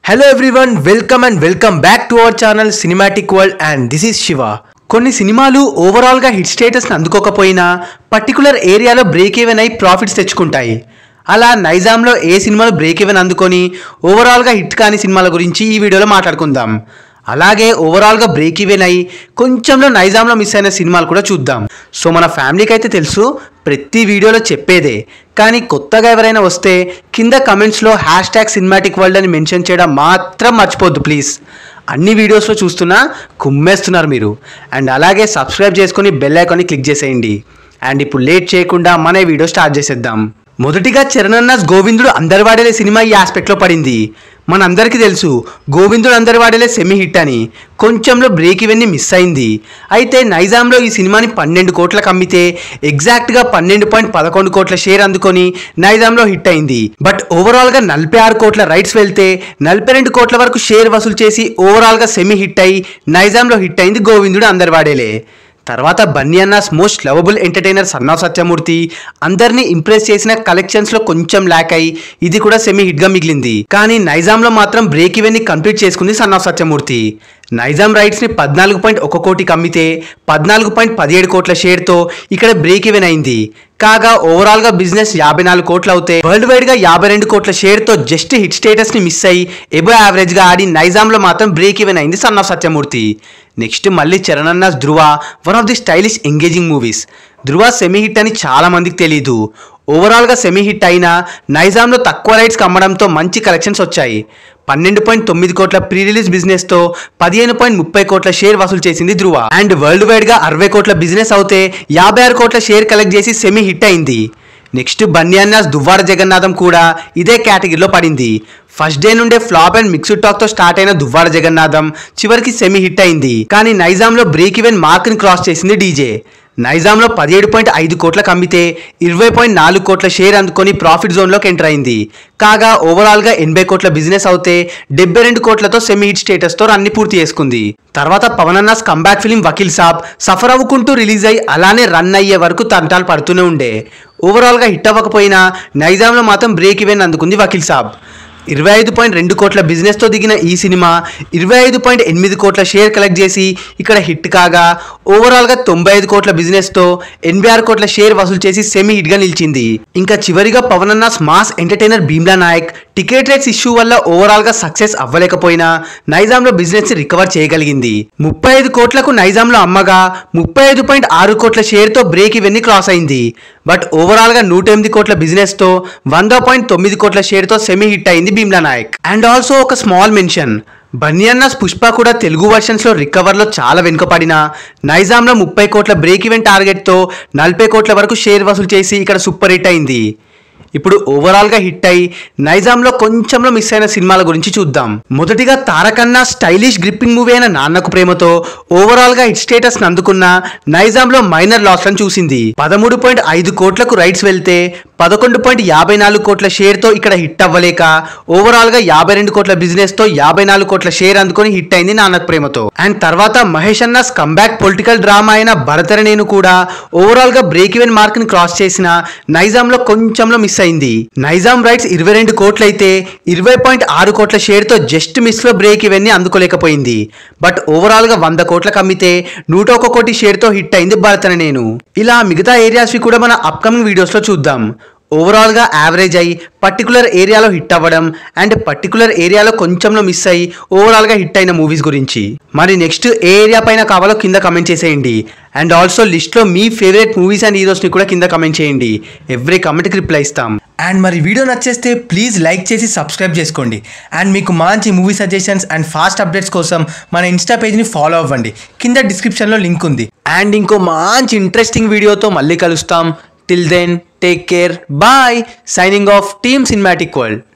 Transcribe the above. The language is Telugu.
hello everyone welcome and welcome back to our channel cinematic world and this is Shiva కొన్ని సినిమాలు ఓవరాల్గా హిట్ స్టేటస్ని అందుకోకపోయినా పర్టికులర్ ఏరియాలో బ్రేక్ ఈవెన్ అయి ప్రాఫిట్స్ తెచ్చుకుంటాయి అలా నైజాంలో ఏ సినిమాలు బ్రేక్ ఈవెన్ అందుకొని ఓవరాల్గా హిట్ కాని సినిమాల గురించి ఈ వీడియోలో మాట్లాడుకుందాం అలాగే ఓవరాల్గా బ్రేక్ ఈవెన్ అయి కొంచెంలో నైజాంలో మిస్ అయిన సినిమాలు కూడా చూద్దాం సో మన ఫ్యామిలీకి అయితే తెలుసు ప్రతి వీడియోలో చెప్పేదే కానీ కొత్తగా ఎవరైనా వస్తే కింద కమెంట్స్లో హ్యాష్ ట్యాగ్ సినిమాటిక్ వరల్డ్ అని మెన్షన్ చేయడం మాత్రం మర్చిపోద్దు ప్లీజ్ అన్ని వీడియోస్లో చూస్తున్నా కుమ్మేస్తున్నారు మీరు అండ్ అలాగే సబ్స్క్రైబ్ చేసుకొని బెల్ ఐకాన్ని క్లిక్ చేసేయండి అండ్ ఇప్పుడు లేట్ చేయకుండా మన ఈ వీడియో స్టార్ట్ చేసేద్దాం మొదటిగా చరణన్నాస్ గోవిందుడు అందరివాడేలే సినిమా ఈ ఆస్పెక్ట్లో పడింది మనందరికీ తెలుసు గోవిందుడు అందరివాడేలే సెమీ హిట్ అని కొంచెంలో బ్రేక్ ఇవన్నీ మిస్ అయింది అయితే నైజాంలో ఈ సినిమాని పన్నెండు కోట్లకు అమ్మితే ఎగ్జాక్ట్గా పన్నెండు పాయింట్ పదకొండు కోట్ల షేర్ అందుకొని నైజాంలో హిట్ అయింది బట్ ఓవరాల్గా నలభై ఆరు కోట్ల రైట్స్ వెళ్తే నలభై రెండు కోట్ల వరకు షేర్ వసూలు చేసి ఓవరాల్గా సెమీ హిట్ అయి నైజాంలో హిట్ అయింది గోవిందుడు అందరివాడేలే తర్వాత బన్నీ అన్నాస్ most lovable entertainer son of Satyamurthy అందరినీ ఇంప్రెస్ చేసిన కలెక్షన్స్ లో కొంచెం ల్యాక్ అయి ఇది కూడా సెమీ హిట్ గా మిగిలింది కానీ నైజాం లో మాత్రం బ్రేక్ ఈవెన్ ని కంప్లీట్ చేసుకుంది సన్నాఫ్ సత్యమూర్తి నైజాం రైట్స్ ని పద్నాలుగు పాయింట్ ఒక కోటికి అమ్మితే పద్నాలుగు పాయింట్ పదిహేడు కోట్ల షేర్ తో ఇక్కడ బ్రేక్ ఈవెన్ అయింది కాగా ఓవరాల్ గా బిజినెస్ యాభై నాలుగు కోట్లు అవుతే వరల్డ్ వైడ్ గా యాభై రెండు కోట్ల షేర్ తో జస్ట్ హిట్ స్టేటస్ ని మిస్ అయ్యి ఎబో యావరేజ్ గా ఆడి నైజాం లో మాత్రం బ్రేక్ ఈవెన్ అయింది సన్ ఆఫ్ సత్యమూర్తి నెక్స్ట్ మళ్ళీ చరణన్నాస్ Dhruva one of the stylish engaging movies Dhruva semi hit అని చాలా మందికి తెలియదు ఓవరాల్గా సెమీ హిట్ అయినా నైజాంలో తక్కువ రైట్స్కి అమ్మడంతో మంచి కలెక్షన్స్ వచ్చాయి పన్నెండు పాయింట్ తొమ్మిది కోట్ల ప్రీ రిలీజ్ బిజినెస్ తో పదిహేను పాయింట్ ముప్పై కోట్ల షేర్ వసూలు చేసింది ధృవ అండ్ వరల్డ్ వైడ్ గా అరవై కోట్ల బిజినెస్ అవుతే యాభై ఆరు కోట్ల షేర్ కలెక్ట్ చేసి సెమీ హిట్ అయింది నెక్స్ట్ బన్యాన్నాస్ దువ్వాడ జగన్నాథం కూడా ఇదే కేటగిరీలో పడింది ఫస్ట్ డే నుండే ఫ్లాప్ అండ్ మిక్స్డ్ టాక్ తో స్టార్ట్ అయిన దువ్వాడ జగన్నాథం చివరికి సెమీ హిట్ అయింది కానీ నైజాంలో బ్రేక్ ఈవెన్ మార్క్ ని క్రాస్ చేసింది డీజే నైజాంలో పదిహేడు పాయింట్ ఐదు కోట్లకు అమ్మితే ఇరవై పాయింట్ నాలుగు కోట్ల షేర్ అందుకొని ప్రాఫిట్ జోన్లోకి ఎంటర్ అయింది కాగా ఓవరాల్గా ఎనభై కోట్ల బిజినెస్ అవుతే డెబ్బై రెండు కోట్లతో సెమీ హిట్ స్టేటస్తో రన్ని పూర్తి చేసుకుంది తర్వాత పవన్ అన్నాస్ comeback film Vakeel Saab suffer అవ్వుకుంటూ రిలీజ్ అయ్యి అలానే రన్ అయ్యే వరకు తంటాలు పడుతూనే ఉండే ఓవరాల్గా హిట్ అవ్వకపోయినా నైజాంలో మాత్రం బ్రేక్ ఈవెన్ అందుకుంది వకీల్ సాబ్ ఇరవై ఐదు పాయింట్ రెండు కోట్ల బిజినెస్తో దిగిన ఈ సినిమా ఇరవై ఐదు పాయింట్ ఎనిమిది కోట్ల షేర్ కలెక్ట్ చేసి ఇక్కడ హిట్ కాగా ఓవరాల్గా తొంభై ఐదు కోట్ల బిజినెస్తో ఎనభై ఆరు కోట్ల షేర్ వసూలు చేసి సెమీ హిట్గా నిలిచింది ఇంకా చివరిగా పవన్ అన్నాస్ mass entertainer Bheemla Nayak ticket rates issue వల్ల ఓవరాల్గా సక్సెస్ అవ్వలేకపోయినా నైజాంలో బిజినెస్ రికవర్ చేయగలిగింది ముప్పై ఐదు కోట్లకు నైజాంలో అమ్మగా ముప్పై ఐదు పాయింట్ ఆరు కోట్ల షేర్తో బ్రేక్ ఇవన్నీ క్రాస్ అయింది బట్ ఓవరాల్గా నూట ఎనిమిది కోట్ల బిజినెస్తో వంద పాయింట్ తొమ్మిది కోట్ల షేర్తో సెమీ హిట్ అయింది భీమ్లా నాయక్ అండ్ ఆల్సో ఒక స్మాల్ మెన్షన్ బన్యన్నాస్ పుష్ప కూడా తెలుగు వర్షన్స్లో రికవర్లో చాలా వెనుకపడిన నైజాంలో ముప్పై కోట్ల బ్రేక్ ఈవెన్ టార్గెట్తో నలభై కోట్ల వరకు షేర్ వసూలు చేసి ఇక్కడ సూపర్ హిట్ అయింది ఇప్పుడు ఓవరాల్గా హిట్ అయి నైజాంలో కొంచెంలో మిస్ అయిన సినిమాల గురించి చూద్దాం మొదటిగా తారకన్నా స్టైలిష్ గ్రిప్పింగ్ మూవీ అయిన నాన్నకు ప్రేమతో ఓవరాల్గా హిట్ స్టేటస్ అందుకున్న నైజాంలో మైనర్ లాస్లను చూసింది పదమూడు పాయింట్ ఐదు కోట్లకు రైట్స్ వెళ్తే పదకొండు పాయింట్ యాభై నాలుగు కోట్ల షేర్తో ఇక్కడ హిట్ అవ్వలేక ఓవరాల్గా యాభై రెండు కోట్ల బిజినెస్తో యాభై నాలుగు కోట్ల షేర్ అందుకొని హిట్ అయింది నాన్నకు ప్రేమతో అండ్ తర్వాత మహేష్ అన్నాస్ కంబ్యాక్ పొలిటికల్ డ్రామా అయిన భరతర నేను కూడా ఓవరాల్గా బ్రేక్ ఈవెన్ మార్క్ ని క్రాస్ చేసిన నైజాంలో కొంచెంలో మిస్ అయింది నైజాం రైట్స్ ఇరవై రెండు కోట్లయితే ఇరవై పాయింట్ ఆరు కోట్ల షేర్తో జస్ట్ మిస్లో బ్రేక్ ఇవన్నీ అందుకోలేకపోయింది బట్ ఓవరాల్గా వంద కోట్లకు అమ్మితే నూట ఒక కోటి షేర్తో హిట్ అయింది భరతన నేను ఇలా మిగతా ఏరియాస్వి కూడా మన అప్కమింగ్ వీడియోస్లో చూద్దాం ఓవరాల్గా యావరేజ్ అయ్యి పర్టికులర్ ఏరియాలో హిట్ అవ్వడం అండ్ పర్టికులర్ ఏరియాలో కొంచెంలో మిస్ అయ్యి ఓవరాల్గా హిట్ అయిన మూవీస్ గురించి మరి నెక్స్ట్ ఏ ఏరియా పైన కావాలో కింద కమెంట్ చేసేయండి అండ్ ఆల్సో లిస్ట్లో మీ ఫేవరెట్ మూవీస్ అండ్ హీరోస్ని కూడా కింద కమెంట్ చేయండి ఎవ్రీ కమెంట్కి రిప్లై ఇస్తాం అండ్ మరి వీడియో నచ్చేస్తే ప్లీజ్ లైక్ చేసి సబ్స్క్రైబ్ చేసుకోండి అండ్ మీకు మంచి movie suggestions and fast updates కోసం మన ఇన్స్టా పేజ్ని ఫాలో అవ్వండి కింద డిస్క్రిప్షన్లో లింక్ ఉంది అండ్ ఇంకో మంచి ఇంట్రెస్టింగ్ వీడియోతో మళ్ళీ కలుస్తాం till then take care bye signing off team cinematic world